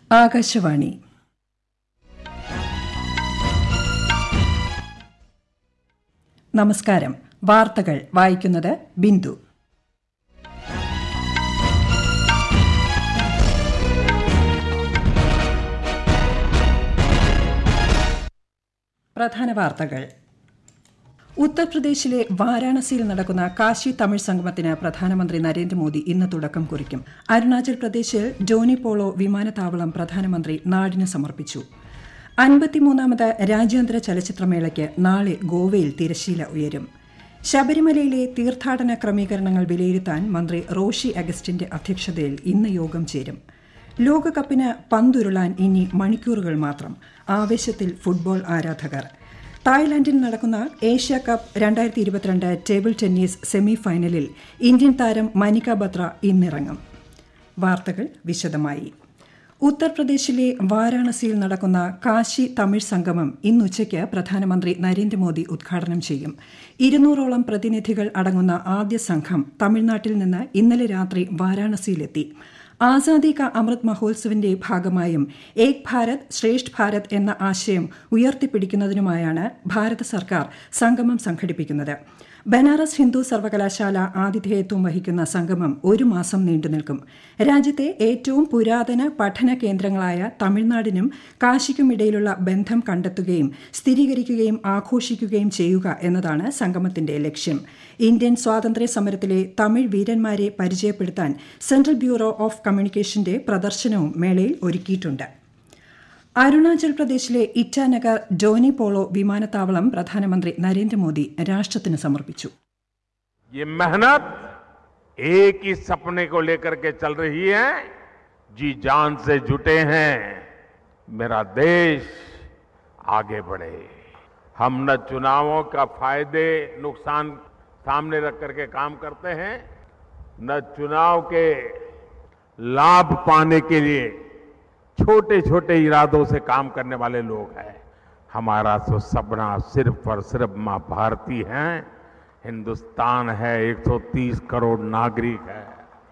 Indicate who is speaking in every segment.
Speaker 1: ആകാശവാണി നമസ്കാരം വാർത്തകൾ വായിക്കുന്നത് ബിന്ദു പ്രധാന വാർത്തകൾ ഉത്തർപ്രദേശിലെ വാരാണസിയിൽ നടക്കുന്ന കാശി തമിഴ് സംഗമത്തിന് പ്രധാനമന്ത്രി നരേന്ദ്രമോദി ഇന്ന് തുടക്കം കുറിക്കും അരുണാചൽ പ്രദേശിൽ ഡോനി പോളോ വിമാനത്താവളം പ്രധാനമന്ത്രി നാടിന് സമർപ്പിച്ചു അൻപത്തിമൂന്നാമത് രാജ്യാന്തര ചലച്ചിത്രമേളയ്ക്ക് നാളെ ഗോവയിൽ തിരശീല ഉയരും ശബരിമലയിലെ തീർത്ഥാടന ക്രമീകരണങ്ങൾ വിലയിരുത്താൻ മന്ത്രി റോഷി അഗസ്റ്റിന്റെ അധ്യക്ഷതയിൽ ഇന്ന് യോഗം ചേരും ലോകകപ്പിന് പന്തുരുളാൻ ഇനി മണിക്കൂറുകൾ മാത്രം ആവേശത്തിൽ ഫുട്ബോൾ ആരാധകർ തായ്ലാന്റിൽ നടക്കുന്ന ഏഷ്യ കപ്പ് രണ്ടായിരത്തി ഇരുപത്തിരണ്ട് ടേബിൾ ടെന്നീസ് സെമി ഫൈനലിൽ ഇന്ത്യൻ താരം മനിക ബത്ര ഇന്നിറങ്ങും വാർത്തകൾ വിശദമായി ഉത്തർപ്രദേശിലെ വാരാണസിയിൽ നടക്കുന്ന കാശി തമിഴ് സംഗമം ഇന്നുച്ചയ്ക്ക് പ്രധാനമന്ത്രി നരേന്ദ്രമോദി ഉദ്ഘാടനം ചെയ്യും ഇരുന്നൂറോളം പ്രതിനിധികൾ അടങ്ങുന്ന ആദ്യ സംഘം തമിഴ്നാട്ടിൽ നിന്ന് ഇന്നലെ രാത്രി വാരാണസിയിലെത്തി ആസാദി കാ അമൃത് മഹോത്സവിന്റെ ഭാഗമായും ഏക് ഭാരത് ശ്രേഷ്ഠ് ഭാരത് എന്ന ആശയം ഉയർത്തിപ്പിടിക്കുന്നതിനുമായാണ് ഭാരത സർക്കാർ സംഗമം സംഘടിപ്പിക്കുന്നത് ബനാറസ് ഹിന്ദു സർവകലാശാല ആതിഥേയത്വം വഹിക്കുന്ന സംഗമം ഒരു മാസം നീണ്ടുനിൽക്കും രാജ്യത്തെ ഏറ്റവും പുരാതന പഠന കേന്ദ്രങ്ങളായ തമിഴ്നാടിനും കാശിക്കുമിടയിലുള്ള ബന്ധം കണ്ടെത്തുകയും സ്ഥിരീകരിക്കുകയും ആഘോഷിക്കുകയും ചെയ്യുക എന്നതാണ് സംഗമത്തിന്റെ ലക്ഷ്യം ഇന്ത്യൻ സ്വാതന്ത്ര്യ സമരത്തിലെ തമിഴ് വീരന്മാരെ പരിചയപ്പെടുത്താൻ സെൻട്രൽ ബ്യൂറോ ഓഫ് കമ്മ്യൂണിക്കേഷന്റെ പ്രദർശനവും മേളയിൽ ഒരുക്കിയിട്ടുണ്ട് അരുണാചൽ പ്രദേശിലെ ഇറ്റാനഗർ ഡോനി പോളോ വിമാനത്താവളം പ്രധാനമന്ത്രി നരേന്ദ്രമോദി രാഷ്ട്രത്തിന് സമർപ്പിച്ചു
Speaker 2: ये मेहनत एक ही सपने को लेकर के चल रही है जी जान से जुटे हैं मेरा देश आगे बढ़े हम न चुनावों का फायदे नुकसान सामने रख करके काम करते हैं न चुनाव के लाभ पाने के लिए छोटे छोटे इरादों से काम करने वाले लोग हैं हमारा तो सपना सिर्फ और सिर्फ मां भारती हैं हिंदुस्तान है 130 करोड़ नागरिक है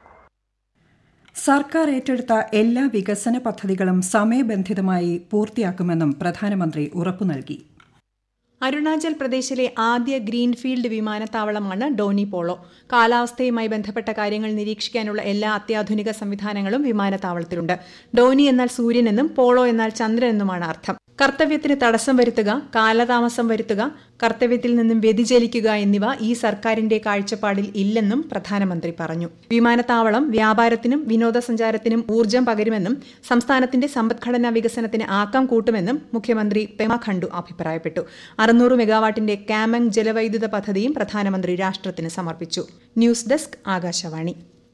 Speaker 1: സർക്കാർ ഏറ്റെടുത്ത എല്ലാ വികസന പദ്ധതികളും സമയബന്ധിതമായി പൂർത്തിയാക്കുമെന്നും പ്രധാനമന്ത്രി ഉറപ്പു നൽകി
Speaker 3: അരുണാചൽ പ്രദേശിലെ ആദ്യ ഗ്രീൻഫീൽഡ് വിമാനത്താവളമാണ് ഡോനി പോളോ കാലാവസ്ഥയുമായി ബന്ധപ്പെട്ട കാര്യങ്ങൾ നിരീക്ഷിക്കാനുള്ള എല്ലാ അത്യാധുനിക സംവിധാനങ്ങളും വിമാനത്താവളത്തിലുണ്ട് ഡോനി എന്നാൽ സൂര്യനെന്നും പോളോ എന്നാൽ ചന്ദ്രനെന്നുമാണ് അർത്ഥം കർത്തവ്യത്തിന് തടസ്സം വരുത്തുക കാലതാമസം വരുത്തുക കർത്തവ്യത്തിൽ നിന്നും വ്യതിചലിക്കുക എന്നിവ ഈ സർക്കാരിന്റെ കാഴ്ചപ്പാടിൽ ഇല്ലെന്നും പ്രധാനമന്ത്രി പറഞ്ഞു വിമാനത്താവളം വ്യാപാരത്തിനും വിനോദസഞ്ചാരത്തിനും ഊർജ്ജം പകരുമെന്നും സംസ്ഥാനത്തിന്റെ സമ്പദ്ഘടനാ വികസനത്തിന് ആക്കം കൂട്ടുമെന്നും മുഖ്യമന്ത്രി പെമ ഖണ്ഡു അഭിപ്രായപ്പെട്ടു അറുന്നൂറ് മെഗാവാട്ടിന്റെ കാമങ് ജലവൈദ്യുത പദ്ധതിയും പ്രധാനമന്ത്രി രാഷ്ട്രത്തിന് സമർപ്പിച്ചു ന്യൂസ് ഡെസ്ക് ആകാശവാണി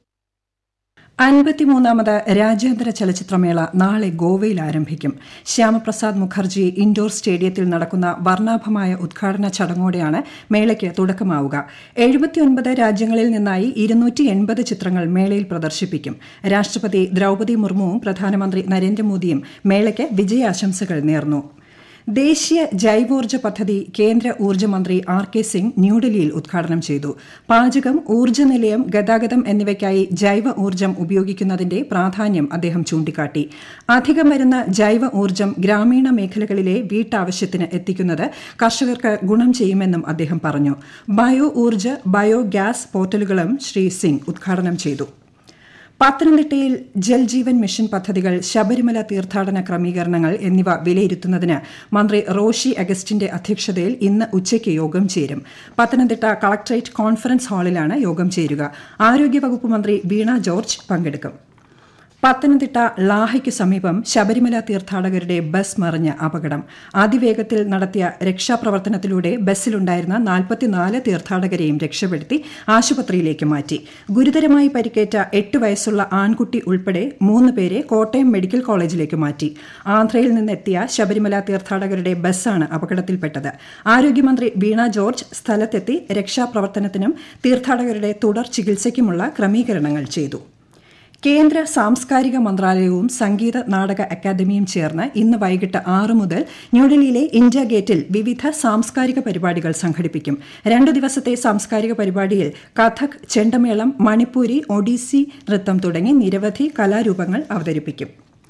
Speaker 1: അൻപത്തിമൂന്നാമത് രാജ്യാന്തര ചലച്ചിത്രമേള നാളെ ഗോവയിൽ ആരംഭിക്കും ശ്യാമപ്രസാദ് മുഖർജി ഇൻഡോർ സ്റ്റേഡിയത്തിൽ നടക്കുന്ന വർണ്ണാഭമായ ഉദ്ഘാടന ചടങ്ങോടെയാണ് മേളയ്ക്ക് തുടക്കമാവുക എഴുപത്തിയൊൻപത് രാജ്യങ്ങളിൽ നിന്നായി ഇരുന്നൂറ്റി എൺപത് ചിത്രങ്ങൾ മേളയിൽ പ്രദർശിപ്പിക്കും രാഷ്ട്രപതി ദ്രൌപദി മുർമുവും പ്രധാനമന്ത്രി നരേന്ദ്രമോദിയും മേളയ്ക്ക് വിജയാശംസകൾ നേർന്നു ദേശീയ ജൈവോർജ്ജ പദ്ധതി കേന്ദ്ര ഊർജ്ജമന്ത്രി ആർ കെ സിംഗ് ന്യൂഡൽഹിയിൽ ഉദ്ഘാടനം ചെയ്തു പാചകം ഊർജ്ജ നിലയം ഗതാഗതം എന്നിവയ്ക്കായി ജൈവ ഊർജ്ജം ഉപയോഗിക്കുന്നതിന്റെ പ്രാധാന്യം അദ്ദേഹം ചൂണ്ടിക്കാട്ടി അധികം വരുന്ന ജൈവ ഊർജ്ജം ഗ്രാമീണ മേഖലകളിലെ വീട്ടാവശ്യത്തിന് എത്തിക്കുന്നത് കർഷകർക്ക് ഗുണം ചെയ്യുമെന്നും അദ്ദേഹം പറഞ്ഞു ബയോ ഊർജ്ജ ബയോ ഗ്യാസ് പോർട്ടലുകളും ശ്രീ സിംഗ് ഉദ്ഘാടനം ചെയ്തു പത്തനംതിട്ടയിൽ ജൽജീവൻ മിഷൻ പദ്ധതികൾ ശബരിമല തീർത്ഥാടന ക്രമീകരണങ്ങൾ എന്നിവ വിലയിരുത്തുന്നതിന് മന്ത്രി റോഷി അഗസ്റ്റിന്റെ അധ്യക്ഷതയിൽ ഇന്ന് ഉച്ചയ്ക്ക് യോഗം ചേരും പത്തനംതിട്ട കളക്ടറേറ്റ് കോൺഫറൻസ് ഹാളിലാണ് യോഗം ചേരുക ആരോഗ്യവകുപ്പ് മന്ത്രി വീണ ജോർജ് പങ്കെടുക്കും പത്തനംതിട്ട ലാഹയ്ക്ക് സമീപം ശബരിമല തീർത്ഥാടകരുടെ ബസ് മറിഞ്ഞ അപകടം അതിവേഗത്തിൽ നടത്തിയ രക്ഷാപ്രവർത്തനത്തിലൂടെ ബസ്സിലുണ്ടായിരുന്ന നാൽപ്പത്തിനാല് തീർത്ഥാടകരെയും രക്ഷപ്പെടുത്തി ആശുപത്രിയിലേക്ക് മാറ്റി ഗുരുതരമായി പരിക്കേറ്റ എട്ട് വയസ്സുള്ള ആൺകുട്ടി ഉൾപ്പെടെ മൂന്ന് പേരെ കോട്ടയം മെഡിക്കൽ കോളേജിലേക്ക് മാറ്റി ആന്ധ്രയിൽ നിന്നെത്തിയ ശബരിമല തീർത്ഥാടകരുടെ ബസ്സാണ് അപകടത്തിൽപ്പെട്ടത് ആരോഗ്യമന്ത്രി വീണ ജോർജ് സ്ഥലത്തെത്തി രക്ഷാപ്രവർത്തനത്തിനും തീർത്ഥാടകരുടെ തുടർ ചികിത്സയ്ക്കുമുള്ള ക്രമീകരണങ്ങൾ ചെയ്തു കേന്ദ്ര സാംസ്കാരിക മന്ത്രാലയവും സംഗീത നാടക അക്കാദമിയും ചേർന്ന് ഇന്ന് വൈകിട്ട് ആറ് മുതൽ ന്യൂഡൽഹിയിലെ ഇന്ത്യ ഗേറ്റിൽ വിവിധ സാംസ്കാരിക പരിപാടികൾ സംഘടിപ്പിക്കും രണ്ട് ദിവസത്തെ സാംസ്കാരിക പരിപാടിയിൽ കഥക് ചെണ്ടമേളം മണിപ്പൂരി ഒഡീസി നൃത്തം തുടങ്ങി നിരവധി കലാരൂപങ്ങൾ അവതരിപ്പിക്കും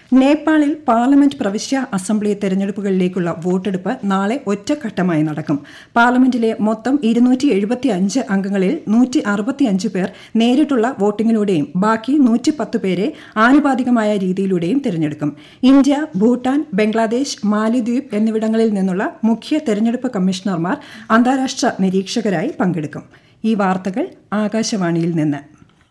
Speaker 1: നേപ്പാളിൽ പാർലമെന്റ് പ്രവിശ്യ അസംബ്ലി തെരഞ്ഞെടുപ്പുകളിലേക്കുള്ള വോട്ടെടുപ്പ് നാളെ ഒറ്റഘട്ടമായി നടക്കും പാർലമെന്റിലെ മൊത്തം ഇരുന്നൂറ്റി എഴുപത്തിയഞ്ച് അംഗങ്ങളിൽ നൂറ്റി അറുപത്തിയഞ്ച് പേർ നേരിട്ടുള്ള വോട്ടിംഗിലൂടെയും ബാക്കി നൂറ്റി പത്ത് പേരെ ആനുപാതികമായ രീതിയിലൂടെയും തിരഞ്ഞെടുക്കും ഇന്ത്യ ഭൂട്ടാൻ ബംഗ്ലാദേശ് മാലിദ്വീപ് എന്നിവിടങ്ങളിൽ നിന്നുള്ള മുഖ്യ തെരഞ്ഞെടുപ്പ് കമ്മീഷണർമാർ അന്താരാഷ്ട്ര നിരീക്ഷകരായി പങ്കെടുക്കും ഈ വാർത്തകൾ ആകാശവാണിയിൽ നിന്ന്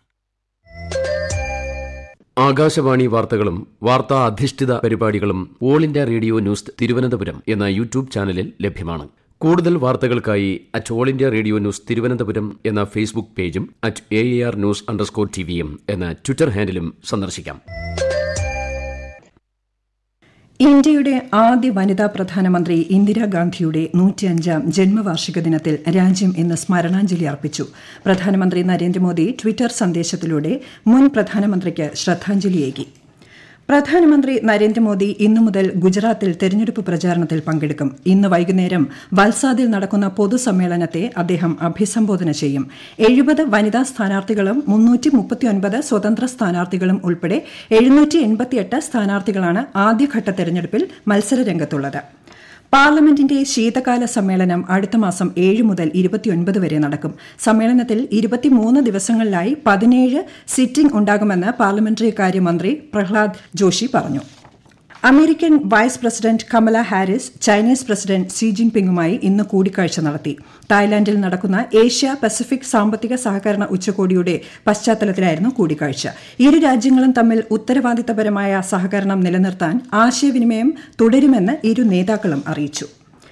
Speaker 4: ആകാശവാണി വാർത്തകളും വാർത്താ അധിഷ്ഠിത പരിപാടികളും All India Radio news Thiruvananthapuram എന്ന യൂട്യൂബ് ചാനലിൽ ലഭ്യമാണ് കൂടുതൽ വാർത്തകൾക്കായി at All India Radio news Thiruvananthapuram എന്ന ഫേസ്ബുക്ക് പേജും at A R news underscore T വിയും എന്ന ട്വിറ്റർ ഹാൻഡിലും സന്ദർശിക്കാം
Speaker 1: ഇന്ത്യയുടെ ആദ്യ വനിതാ പ്രധാനമന്ത്രി ഇന്ദിരാഗാന്ധിയുടെ നൂറ്റിയഞ്ചാം ജന്മവാർഷിക ദിനത്തിൽ രാജ്യം ഇന്ന് സ്മരണാഞ്ജലി അർപ്പിച്ചു പ്രധാനമന്ത്രി നരേന്ദ്രമോദി ട്വിറ്റർ സന്ദേശത്തിലൂടെ മുൻ പ്രധാനമന്ത്രിക്ക് ശ്രദ്ധാഞ്ജലിയേകി പ്രധാനമന്ത്രി നരേന്ദ്രമോദി ഇന്നു മുതൽ ഗുജറാത്തിൽ തെരഞ്ഞെടുപ്പ് പ്രചാരണത്തിൽ പങ്കെടുക്കും ഇന്ന് വൈകുന്നേരം വൽസാദിൽ നടക്കുന്ന പൊതുസമ്മേളനത്തെ അദ്ദേഹം അഭിസംബോധന ചെയ്യും എഴുപത് വനിതാ സ്ഥാനാർത്ഥികളും മുന്നൂറ്റി മുപ്പത്തിയൊൻപത് സ്വതന്ത്ര സ്ഥാനാർത്ഥികളും ഉൾപ്പെടെ എഴുന്നൂറ്റി എൺപത്തിയെട്ട് സ്ഥാനാർത്ഥികളാണ് ആദ്യഘട്ട തെരഞ്ഞെടുപ്പിൽ മത്സരരംഗത്തുള്ളത് പാർലമെന്റിന്റെ ശീതകാല സമ്മേളനം അടുത്ത മാസം ഏഴ് മുതൽ ഇരുപത്തിയൊൻപത് വരെ നടക്കും സമ്മേളനത്തിൽ ഇരുപത്തിമൂന്ന് ദിവസങ്ങളിലായി പതിനേഴ് സിറ്റിംഗ് ഉണ്ടാകുമെന്ന് പാർലമെന്ററി കാര്യമന്ത്രി പ്രഹ്ലാദ് ജോഷി പറഞ്ഞു American vice president Kamala Harris Chinese president Xi ജിൻപിങ്ങുമായി ഇന്ന് കൂടിക്കാഴ്ച നടത്തി തായ്ലാന്റിൽ നടക്കുന്ന ഏഷ്യ പസഫിക് സാമ്പത്തിക സഹകരണ ഉച്ചകോടിയുടെ പശ്ചാത്തലത്തിലായിരുന്നു കൂടിക്കാഴ്ച ഇരു രാജ്യങ്ങളും തമ്മിൽ ഉത്തരവാദിത്തപരമായ സഹകരണം നിലനിർത്താൻ ആശയവിനിമയം തുടരുമെന്ന് ഇരു നേതാക്കളും അറിയിച്ചു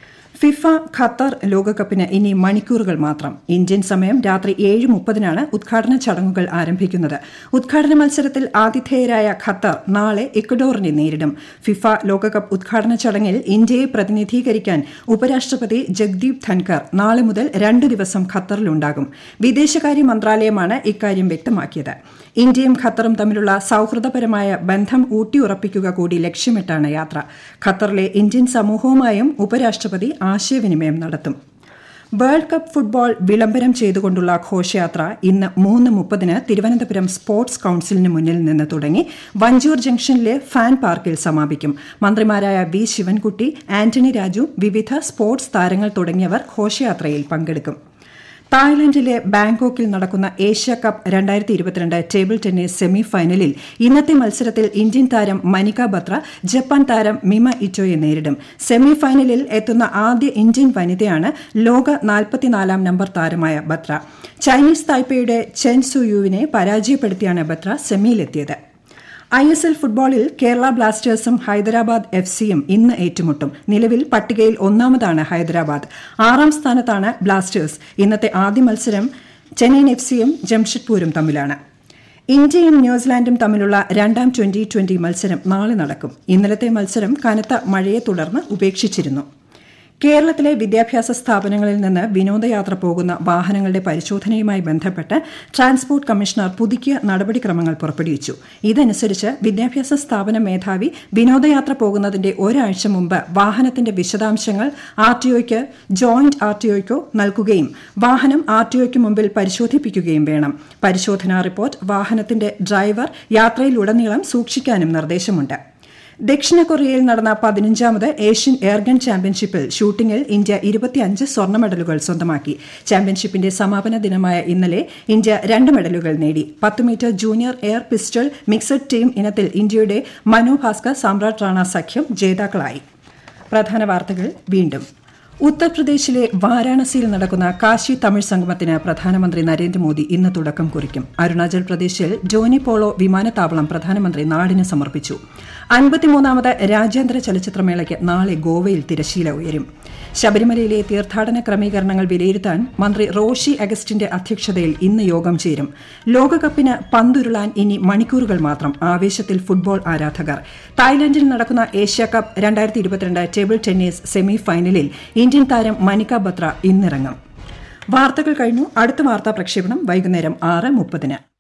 Speaker 1: ഫിഫ ഖത്തർ ലോകകപ്പിന് ഇനി മണിക്കൂറുകൾ മാത്രം ഇന്ത്യൻ സമയം രാത്രി ഏഴ് മുപ്പതിനാണ് ഉദ്ഘാടന ചടങ്ങുകൾ ആരംഭിക്കുന്നത് ഉദ്ഘാടന മത്സരത്തിൽ ആതിഥേയരായ ഖത്തർ നാളെ ഇക്വഡോറിനെ നേരിടും ഫിഫ ലോകകപ്പ് ഉദ്ഘാടന ചടങ്ങിൽ ഇന്ത്യയെ പ്രതിനിധീകരിക്കാൻ ഉപരാഷ്ട്രപതി ജഗ്ദീപ് ധൻകർ നാളെ മുതൽ രണ്ട് ദിവസം ഖത്തറിലുണ്ടാകും വിദേശകാര്യ മന്ത്രാലയമാണ് ഇക്കാര്യം വ്യക്തമാക്കിയത് ഇന്ത്യയും ഖത്തറും തമ്മിലുള്ള സൌഹൃദപരമായ ബന്ധം ഊട്ടിയുറപ്പിക്കുക കൂടി ലക്ഷ്യമിട്ടാണ് യാത്ര ഖത്തറിലെ ഇന്ത്യൻ സമൂഹവുമായും ഉപരാഷ്ട്രപതി ആശയവിനിമയം നടത്തും വേൾഡ് കപ്പ് ഫുട്ബോൾ വിളംബരം ചെയ്തുകൊണ്ടുള്ള ഘോഷയാത്ര ഇന്ന് മൂന്ന് മുപ്പതിന് തിരുവനന്തപുരം സ്പോർട്സ് കൌൺസിലിന് മുന്നിൽ നിന്ന് തുടങ്ങി വഞ്ചൂർ ജംഗ്ഷനിലെ ഫാൻ പാർക്കിൽ സമാപിക്കും മന്ത്രിമാരായ വി ശിവൻകുട്ടി ആന്റണി രാജു വിവിധ സ്പോർട്സ് താരങ്ങൾ തുടങ്ങിയവർ ഘോഷയാത്രയിൽ പങ്കെടുക്കും തായ്ലൻഡിലെ ബാങ്കോക്കിൽ നടക്കുന്ന ഏഷ്യ കപ്പ് രണ്ടായിരത്തി ഇരുപത്തിരണ്ട് ടേബിൾ ടെന്നീസ് സെമി ഫൈനലിൽ ഇന്നത്തെ മത്സരത്തിൽ ഇന്ത്യൻ താരം മനിക ബത്ര ജപ്പാൻ താരം മിമ ഇറ്റോയെ നേരിടും സെമി ഫൈനലിൽ എത്തുന്ന ആദ്യ ഇന്ത്യൻ വനിതയാണ് ലോക നാൽപ്പത്തിനാലാം നമ്പർ താരമായ ബത്ര ചൈനീസ് തായ്പയുടെ ചെൻ സുയുവിനെ പരാജയപ്പെടുത്തിയാണ് ബത്ര സെമിയിലെത്തിയത് ഐ എസ് എൽ ഫുട്ബോളിൽ കേരള ബ്ലാസ്റ്റേഴ്സും ഹൈദരാബാദ് എഫ് സിയും ഇന്ന് ഏറ്റുമുട്ടും നിലവിൽ പട്ടികയിൽ ഒന്നാമതാണ് ഹൈദരാബാദ് ആറാം സ്ഥാനത്താണ് ബ്ലാസ്റ്റേഴ്സ് ഇന്നത്തെ ആദ്യ മത്സരം ചെന്നൈയിൻ എഫ് സിയും ജംഷഡ്പൂരും തമ്മിലാണ് ഇന്ത്യയും ന്യൂസിലാൻഡും തമ്മിലുള്ള രണ്ടാം ട്വന്റി ട്വന്റി മത്സരം നാളെ നടക്കും ഇന്നലത്തെ മത്സരം കനത്ത മഴയെ തുടർന്ന് ഉപേക്ഷിച്ചിരുന്നു കേരളത്തിലെ വിദ്യാഭ്യാസ സ്ഥാപനങ്ങളിൽ നിന്ന് വിനോദയാത്ര പോകുന്ന വാഹനങ്ങളുടെ പരിശോധനയുമായി ബന്ധപ്പെട്ട് ട്രാൻസ്പോർട്ട് കമ്മീഷണർ പുതുക്കിയ നടപടിക്രമങ്ങൾ പുറപ്പെടുവിച്ചു ഇതനുസരിച്ച് വിദ്യാഭ്യാസ സ്ഥാപന മേധാവി വിനോദയാത്ര പോകുന്നതിന്റെ ഒരാഴ്ച മുമ്പ് വാഹനത്തിന്റെ വിശദാംശങ്ങൾ ആർ ടിഒയ്ക്ക് ജോയിന്റ് ആർ ടിഒയ്ക്കോ നൽകുകയും വാഹനം ആർ ടിഒയ്ക്ക് മുമ്പിൽ പരിശോധിപ്പിക്കുകയും വേണം പരിശോധനാ റിപ്പോർട്ട് വാഹനത്തിന്റെ ഡ്രൈവർ യാത്രയിലുടനീളം സൂക്ഷിക്കാനും നിർദ്ദേശമുണ്ട് ദക്ഷിണ കൊറിയയിൽ നടന്ന പതിനഞ്ചാമത് ഏഷ്യൻ എയർഗൺ ചാമ്പ്യൻഷിപ്പിൽ ഷൂട്ടിംഗിൽ ഇന്ത്യ ഇരുപത്തിയഞ്ച് സ്വർണ്ണ മെഡലുകൾ സ്വന്തമാക്കി ചാമ്പ്യൻഷിപ്പിന്റെ സമാപന ദിനമായ ഇന്നലെ ഇന്ത്യ രണ്ട് മെഡലുകൾ നേടി പത്ത് metre junior air pistol mixed team ഇനത്തിൽ ഇന്ത്യയുടെ മനു ഭാസ്കർ സാമ്രാട്ട് റാണ സഖ്യം ജേതാക്കളായി പ്രധാന വാർത്തകൾ വീണ്ടും ഉത്തർപ്രദേശിലെ വാരാണസിയിൽ നടക്കുന്ന കാശി തമിഴ് സംഗമത്തിന് പ്രധാനമന്ത്രി നരേന്ദ്രമോദി ഇന്ന് തുടക്കം കുറിക്കും അരുണാചൽ പ്രദേശിൽ ജോനി പോളോ വിമാനത്താവളം പ്രധാനമന്ത്രി നാടിന് സമർപ്പിച്ചു അൻപത്തിമൂന്നാമത് രാജ്യാന്തര ചലച്ചിത്രമേളയ്ക്ക് നാളെ ഗോവയിൽ തിരശീല ഉയരും ശബരിമലയിലെ തീർത്ഥാടന ക്രമീകരണങ്ങൾ വിലയിരുത്താൻ മന്ത്രി റോഷി അഗസ്റ്റിന്റെ അധ്യക്ഷതയിൽ ഇന്ന് യോഗം ചേരും ലോകകപ്പിന് പന്തുരുളാൻ ഇനി മണിക്കൂറുകൾ മാത്രം ആവേശത്തിൽ ഫുട്ബോൾ ആരാധകർ തായ്ലാന്റിൽ നടക്കുന്ന ഏഷ്യ കപ്പ് രണ്ടായിരത്തി ഇരുപത്തിരണ്ട് ടേബിൾ ടെന്നീസ് സെമി ഫൈനലിൽ ഇന്ത്യൻ താരം മനിക ബത്ര ഇന്നിറങ്ങും വാർത്തകൾ കഴിഞ്ഞു അടുത്ത വാർത്താ പ്രക്ഷേപണം വൈകുന്നേരം ആറ് മുപ്പതിന്